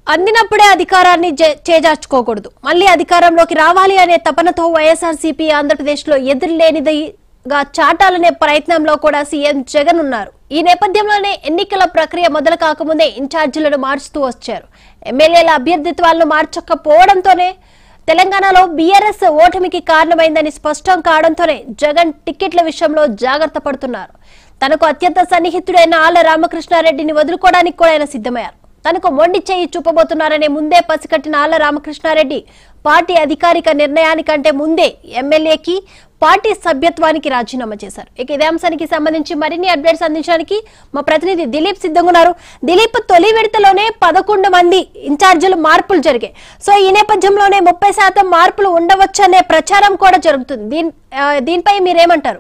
అందినప్పుడే అధికారాన్ని జే- చేజార్చుకోకూడదు మళ్ళీ అధికారంలోకి రావాలి అనే తపనతో వైఎస్ఆర్సీపీ ఆంధ్రప్రదేశ్లో ఎదురులేనిదిగా చాటాలనే ప్రయత్నంలో కూడా సీఎం జగన్ ఉన్నారు ఈ నేపథ్యంలోనే ఎన్నికల ప్రక్రియ మొదలు కాకముందే ఇన్ఛార్జీలను మార్చుతూ వచ్చారు ఎమ్మెల్యేల అభ్యర్థిత్వాలను మార్చకపోవడంతోనే తెలంగాణలో బీఆర్ఎస్ ఓటమికి కారణమైందని స్పష్టం కావడంతోనే జగన్ టిక్కెట్ల విషయంలో జాగ్రత్త పడుతున్నారు తనకు అత్యంత సన్నిహితుడైన ఆళ్ల రామకృష్ణారెడ్డిని వదులుకోవడానికి కూడా ఆయన సిద్ధమయ్యారు తనకు మొండి చేయి చూపబోతున్నారనే ముందే పసికట్టిన ఆళ్ల రామకృష్ణారెడ్డి పార్టీ అధికారిక నిర్ణయానికంటే ముందే ఎమ్మెల్యేకి పార్టీ సభ్యత్వానికి రాజీనామా చేశారు ఇక ఇదే అంశానికి సంబంధించి మరిన్ని అప్డేట్స్ అందించడానికి మా ప్రతినిధి దిలీప్ సిద్ధంగా ఉన్నారు దిలీప్ తొలి విడతలోనే పదకొండు మంది ఇన్ఛార్జీలు మార్పులు జరిగాయి సో ఈ నేపథ్యంలోనే ముప్పై శాతం మార్పులు ఉండవచ్చనే ప్రచారం కూడా జరుగుతుంది దీని ఆ, దీనిపై మీరేమంటారు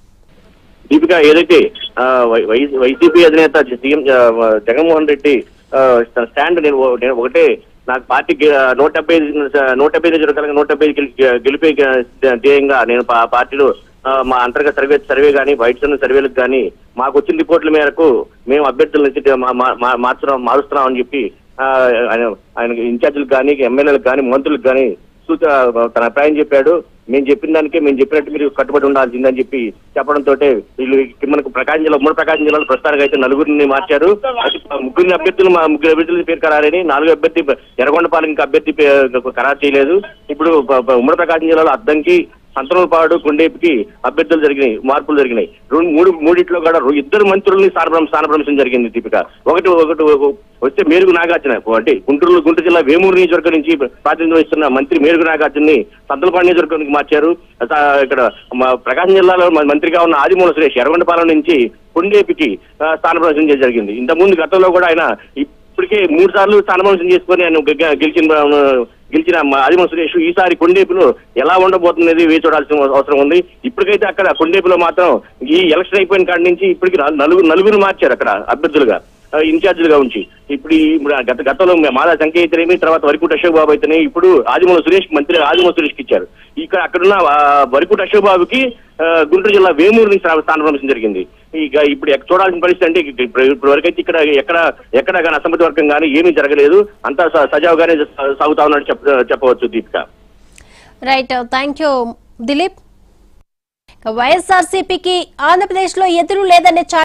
దీపిక ఏదైతే ఆ, వై- వై- వైసీపీ అధినేత సీఎం ఆ, జగన్మోహన్ రెడ్డి ఆ, తన స్టాండ్ నేను ఓ- నేను ఒకటే నాకు పార్టీ గె- నూట డెబ్బై ఐదు నూట డెబ్బై ఐదు జరగాలి నూట డెబ్బై ఐదు గెలి- గెలిపే గ- ధ్యేయంగా నేను పా- పార్టీలో ఆ, మా అంతర్గత సర్వే సర్వే కానీ వైట్ సన్ సర్వేలకు కానీ మాకు వచ్చిన రిపోర్ట్ల మేరకు మేము అభ్యర్థుల నుంచి మా- మా- మా- మార్చున్నాం మారుస్తున్నాం అని చెప్పి ఆ, ఆయన ఆయన ఇన్ఛార్జీలకు కానీ ఎమ్మెల్యేలకు కానీ మంత్రులకు కానీ సూచ తన అభిప్రాయం చెప్పాడు మేము చెప్పిన దానికే మేము చెప్పినట్టు మీరు కట్టుబడి ఉండాల్సిందని చెప్పి చెప్పడంతో వీళ్ళు మనకు ప్రకాశం జిల్లా ఉమ్మడి ప్రకాశం జిల్లాలో ప్రస్తుతానికి అయితే నలుగురిని మార్చారు అయితే ముగ్గురిని అభ్యర్థులు మా ముగ్గురు అభ్యర్థుల పేరు ఖరారని నాలుగు అభ్యర్థి ఎర్రగొండపాలెం ఇంకా అభ్యర్థి పే- ఖరారు చేయలేదు ఇప్పుడు ప- ప- ఉమ్మడి ప్రకాశం జిల్లాలో అద్దంకి సంతనూరుపాడు కొండేపుకి అభ్యర్థులు జరిగినాయి మార్పులు జరిగినాయి రెండు మూడు మూడిట్లో కూడా రో- ఇద్దరు మంత్రుల్ని స్థానభ్రం స్థానభ్రంశం జరిగింది దీపిక ఒకటి ఒకటి ఒక- వస్తే మేరుగు నాగార్జున అంటే గుంటూరు గుంటూరు జిల్లా వేమూరు నియోజకవర్గం నుంచి ప్రాతినిధ్యం వహిస్తున్న మంత్రి మేరుగు నాగార్జున్ని సంతలపాడు నియోజకవర్గానికి మార్చారు అస- ఇక్కడ మా ప్రకాశం జిల్లాలో మ- మంత్రిగా ఉన్న ఆదిమూల సురేష్ ఎర్రగొండపాలెం నుంచి కొండేపికి ఆ, స్థానభ్రంశం చేయడం జరిగింది ఇంతకుముందు గతంలో కూడా ఆయన ఇప్పటికే మూడు సార్లు స్థానభ్రంశం చేసుకొని ఆయన గె- గెలిచిన ఆ, గెలిచిన మా ఆదిమ సురేష్ ఈసారి కొండేపులో ఎలా ఉండబోతున్నది వేచి చూడాల్సిన అవసరం ఉంది ఇప్పటికైతే అక్కడ కొండేపులో మాత్రం ఈ ఎలక్షన్ అయిపోయిన కాడి నుంచి ఇప్పటికి నలు- నలుగురు నలుగురు మార్చారు అక్కడ అభ్యర్థులుగా ఆ, ఇన్ఛార్జీలుగా ఉంచి ఇప్పుడు ఈ ఇప్పుడు ఆ గత గతంలో మాదా సంఖ్య అయితేనేమి తర్వాత వరకుట అశోక్ బాబు అయితేనే ఇప్పుడు ఆదిమూల సురేష్ మంత్రి ఆదిమూల సురేష్కి ఇచ్చారు ఇక్కడ అక్కడున్న ఆ, వరకుట అశోక్ బాబుకి ఆ, గుంటూరు జిల్లా వేమూరు నుంచి స్థా- స్థానభ్రంశం జరిగింది ఇక ఇప్పుడు ఎక్క- చూడాల్సిన పరిస్థితి అంటే ఇక ఇప్పుడు ఇప్పుడు వరకైతే ఇక్కడ ఎక్కడ ఎక్కడ కానీ అసమ్మతి వర్గం కానీ ఏమీ జరగలేదు అంతా స- సజావుగానే స- సాగుతా ఉన్నట్టు చెప్ప చెప్పవచ్చు Deepika right thank you Dilip వైఎస్ఆర్సీపీకి ఆంధ్రప్రదేశ్లో ఎదురు లేదనే చా